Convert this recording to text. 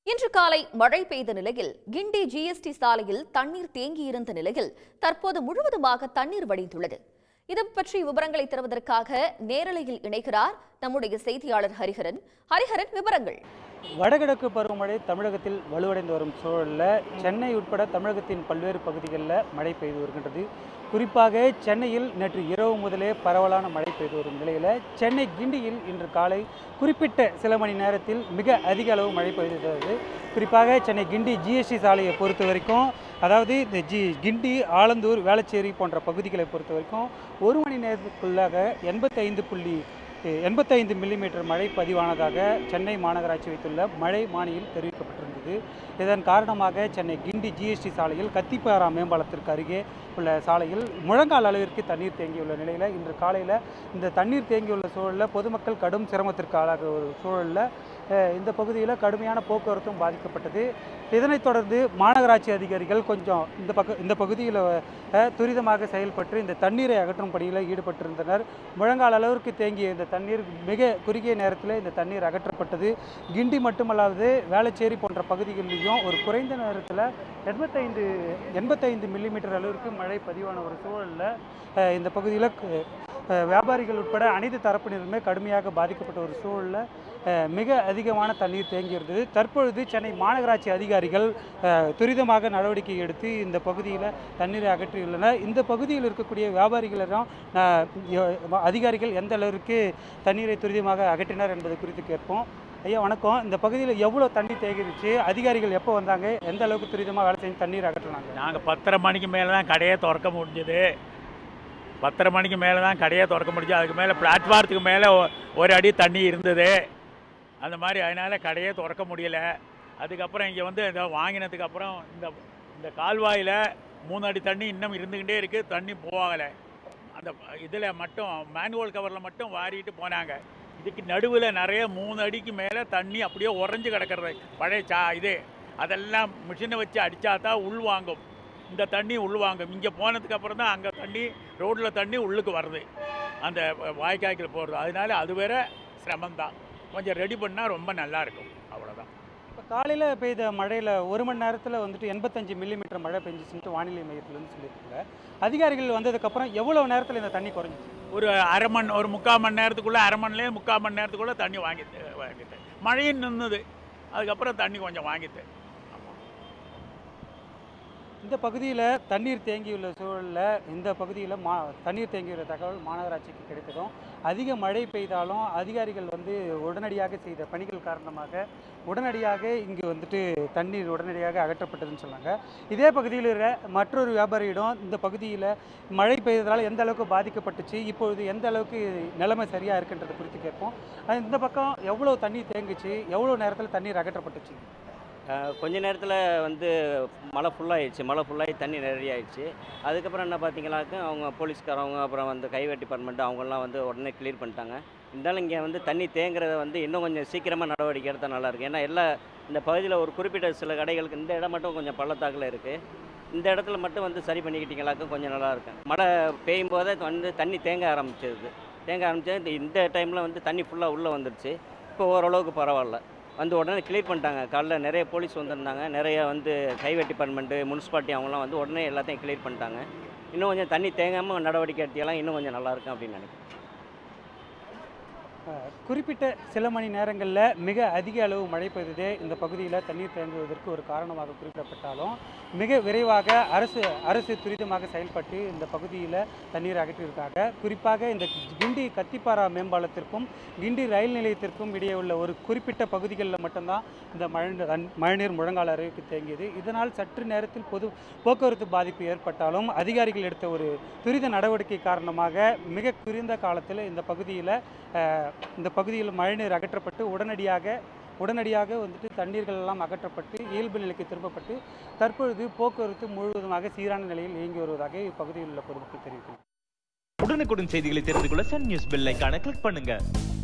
இன்று காலை மழை பெய்த நிலையில் கிண்டி ஜிஎஸ்டி சாலையில் தண்ணீர் தேங்கியிருந்த நிலையில் தற்போது முழுவதுமாக தண்ணீர் வடிந்துள்ளது இது பற்றி விவரங்களை தருவதற்காக நேரலையில் இணைகிறார் நம்முடைய செய்தியாளர் ஹரிஹரன் ஹரிஹரன் விவரங்கள் வடகிழக்கு பருவமழை தமிழகத்தில் வலுவடைந்து வரும் சூழலில் சென்னை உட்பட தமிழகத்தின் பல்வேறு பகுதிகளில் மழை பெய்து வருகின்றது குறிப்பாக சென்னையில் நேற்று இரவு முதலே பரவலான மழை பெய்து வரும் நிலையில் சென்னை கிண்டியில் இன்று காலை குறிப்பிட்ட சில மணி நேரத்தில் மிக அதிக அளவு மழை பெய்தது குறிப்பாக சென்னை கிண்டி ஜிஎஸ்டி சாலையை பொறுத்த வரைக்கும் அதாவது இந்த ஜி கிண்டி ஆலந்தூர் வேளச்சேரி போன்ற பகுதிகளை பொறுத்த வரைக்கும் ஒரு மணி நேரத்துக்குள்ளாக எண்பத்தைந்து புள்ளி எண்பத்தைந்து மில்லிமீட்டர் மழை பதிவானதாக சென்னை மாநகராட்சி வைத்துள்ள மழை மானியில் தெரிவிக்கப்பட்டிருந்தது இதன் காரணமாக சென்னை கிண்டி ஜிஎஸ்டி சாலையில் கத்திப்பாரா மேம்பாலத்திற்கு அருகே உள்ள சாலையில் முழங்கால் அளவிற்கு தண்ணீர் தேங்கியுள்ள நிலையில் இன்று காலையில் இந்த தண்ணீர் தேங்கியுள்ள சூழலில் பொதுமக்கள் கடும் சிரமத்திற்கு ஆளாக ஒரு சூழலில் அஹ், இந்த பகுதியில் கடுமையான போக்குவரத்தும் பாதிக்கப்பட்டது இதனைத் தொடர்ந்து மாநகராட்சி அதிகாரிகள் கொஞ்சம் இந்த பக்க இந்த பகுதியில் அஹ், துரிதமாக செயல்பட்டு இந்த தண்ணீரை அகற்றும் பணியில் ஈடுபட்டிருந்தனர் முழங்கால் அளவிற்கு தேங்கிய இந்த தண்ணீர் மிக குறுகிய நேரத்தில் இந்த தண்ணீர் அகற்றப்பட்டது கிண்டி மட்டுமல்லாது வேளச்சேரி போன்ற பகுதிகளிலையும் ஒரு குறைந்த நேரத்தில் எண்பத்தைந்து எண்பத்தைந்து மில்லிமீட்டர் அளவிற்கு மழை பதிவான ஒரு சூழலில் அஹ், இந்த பகுதியில் அஹ், வியாபாரிகள் உட்பட அனைத்து தரப்பினருமே கடுமையாக பாதிக்கப்பட்ட ஒரு சூழலில் அஹ், மிக அதிகமான தண்ணீர் தேங்கியிருந்தது தற்பொழுது சென்னை மாநகராட்சி அதிகாரிகள் அஹ், துரிதமாக நடவடிக்கை எடுத்து இந்த பகுதியில் தண்ணீரை அகற்றியுள்ளனர் இந்த பகுதியில் இருக்கக்கூடிய வியாபாரிகளிடம் அஹ், எ- அதிகாரிகள் எந்த அளவிற்கு தண்ணீரை துரிதமாக அகற்றினர் என்பது குறித்து கேட்போம் ஐயா வணக்கம் இந்த பகுதியில் எவ்வளோ தண்ணி தேங்கிருச்சு அதிகாரிகள் எப்போ வந்தாங்க எந்த அளவுக்கு துரிதமாக வேலை செஞ்சு தண்ணீர் அகற்றினாங்க நாங்கள் பத்தரை மணிக்கு மேலே தான் கடையை திறக்க முடிஞ்சது பத்தரை மணிக்கு மேலே தான் கடையை திறக்க முடிஞ்சது அதுக்கு மேலே பிளாட்ஃபாரத்துக்கு மேலே ஒ- ஒரு அடி தண்ணி இருந்தது அந்த மாதிரி அதனால் கடையே திறக்க முடியல அதுக்கப்புறம் இங்கே வந்து இதை வாங்கினதுக்கு அப்புறம் இந்த இந்த கால்வாயில் மூணு அடி தண்ணி இன்னும் இருந்துக்கிட்டே இருக்குது தண்ணி போகலை அந்த இதில் மட்டும் மேனுவல் கவரில் மட்டும் வாரிட்டு போனாங்க இதுக்கு நடுவில் நிறைய மூணு அடிக்கு மேலே தண்ணி அப்படியே உறைஞ்சு கிடக்கிறது பழைய சா இது அதெல்லாம் மிஷினை வச்சு அடித்தா தான் உள்வாங்கும் இந்த தண்ணி உள்வாங்கும் இங்கே போனதுக்கு அப்புறம் தான் அங்கே தண்ணி ரோட்டில் தண்ணி உள்ளுக்கு வருது அந்த வாய்க்காய்க்கில் போகிறது அதனால அது வேற சிரமம்தான் கொஞ்சம் ரெடி பண்ணால் ரொம்ப நல்லா இருக்கும் அவ்வளோதான் இப்போ காலையில் பெய்த மழையில் ஒரு மணி நேரத்தில் வந்துட்டு எண்பத்தஞ்சு மில்லிமீட்டர் மழை பெஞ்சிச்சுன்ட்டு வானிலை மையத்துலேருந்து சொல்லியிருக்காங்க அதிகாரிகள் வந்ததுக்கப்புறம் எவ்வளோ நேரத்தில் இந்த தண்ணி குறைஞ்சிச்சு ஒரு அரை மணி ஒரு முக்கால் மணி நேரத்துக்குள்ளே அரை மணிலே முக்கால் மணி நேரத்துக்குள்ளே தண்ணி வாங்கிட்டு வாங்கிட்டு மழையும் நின்றுது அதுக்கப்புறம் தண்ணி கொஞ்சம் வாங்கிட்டு இந்த பகுதியில் தண்ணீர் தேங்கியுள்ள சூழலில் இந்த பகுதியில் மா தண்ணீர் தேங்கியுள்ள தகவல் மாநகராட்சிக்கு கிடைத்ததும் அதிக மழை பெய்தாலும் அதிகாரிகள் வந்து உடனடியாக செய்த பணிகள் காரணமாக உடனடியாக இங்கு வந்துட்டு தண்ணீர் உடனடியாக அகற்றப்பட்டதுன்னு சொன்னாங்க இதே பகுதியில் இருக்கிற மற்றொரு வியாபாரியிடம் இந்த பகுதியில் மழை பெய்ததால் எந்த அளவுக்கு பாதிக்கப்பட்டுச்சு இப்பொழுது எந்த அளவுக்கு நிலைமை சரியாக இருக்குன்றது குறித்து கேட்போம் அது இந்த பக்கம் எவ்வளோ தண்ணி தேங்குச்சு எவ்வளோ நேரத்தில் தண்ணீர் அகற்றப்பட்டுச்சு அஹ் கொஞ்ச நேரத்தில் வந்து மழை ஃபுல்லாகிடுச்சு மழை ஃபுல்லாகி தண்ணி நிறைய ஆயிடுச்சு அதுக்கப்புறம் என்ன பார்த்தீங்கன்னாக்க அவங்க போலீஸ்காரவங்க அப்புறம் வந்து கைவேட் டிபார்ட்மெண்ட் அவங்கெல்லாம் வந்து உடனே கிளியர் பண்ணிட்டாங்க இருந்தாலும் இங்கே வந்து தண்ணி தேங்குறத வந்து இன்னும் கொஞ்சம் சீக்கிரமாக நடவடிக்கை எடுத்தால் நல்லாயிருக்கும் ஏன்னா எல்லா இந்த பகுதியில் ஒரு குறிப்பிட்ட சில கடைகளுக்கு இந்த இடம் மட்டும் கொஞ்சம் பள்ளத்தாக்கில் இருக்குது இந்த இடத்துல மட்டும் வந்து சரி பண்ணிக்கிட்டீங்களாக்க கொஞ்சம் நல்லாயிருக்கும் மழை பெய்யும் போதே வந்து தண்ணி தேங்க ஆரம்பிச்சிருது தேங்க ஆரம்பிச்சது இந்த- இந்த டைமில் வந்து தண்ணி ஃபுல்லாக உள்ளே வந்துருச்சு இப்போ ஓரளவுக்கு பரவாயில்ல வந்து உடனே கிளியர் பண்ணிட்டாங்க காலைல நிறைய போலீஸ் வந்திருந்தாங்க நிறைய வந்து கைவேட் டிபார்ட்மெண்ட்டு முனிசிபாலிட்டி அவங்களாம் வந்து உடனே எல்லாத்தையும் கிளியர் பண்ணிட்டாங்க இன்னும் கொஞ்சம் தண்ணி தேங்காமல் நடவடிக்கை எடுத்தியெல்லாம் இன்னும் கொஞ்சம் நல்லா இருக்கும் அப்படின்னு நினைக்கிறேன் அஹ், குறிப்பிட்ட சில மணி நேரங்களில் மிக அதிக அளவு மழை பெய்ததே இந்த பகுதியில் தண்ணீர் தேங்குவதற்கு ஒரு காரணமாக குறிப்பிடப்பட்டாலும் மிக விரைவாக அரசு அரசு துரிதமாக செயல்பட்டு இந்த பகுதியில் தண்ணீர் அகற்றியிருக்காங்க குறிப்பாக இந்த கிண்டி கத்திப்பாரா மேம்பாலத்திற்கும் கிண்டி ரயில் நிலையத்திற்கும் இடையே உள்ள ஒரு குறிப்பிட்ட பகுதிகளில் மட்டும்தான் இந்த மழை தண்- மழைநீர் முழங்கால அளவுக்கு தேங்கியது இதனால் சற்று நேரத்தில் பொது போக்குவரத்து பாதிப்பு ஏற்பட்டாலும் அதிகாரிகள் எடுத்த ஒரு துரித நடவடிக்கை காரணமாக மிக குறைந்த காலத்தில் இந்த பகுதியில் அஹ், இந்த பகுதியில் மழைநீர் அகற்றப்பட்டு உடனடியாக உடனடியாக வந்துட்டு தண்ணீர்கள் எல்லாம் அகற்றப்பட்டு இயல்பு நிலைக்கு திரும்பப்பட்டு தற்பொழுது போக்குவரத்து முழுவதுமாக சீரான நிலையில் இயங்கி வருவதாக இப்பகுதியில் உள்ள பொதுமக்கள் தெரிவிக்கிறார் உடனுக்குடன் செய்திகளை தெரிந்து கொள்ள சன் நியூஸ் பெல் ஐகானை கிளிக் பண்ணுங்க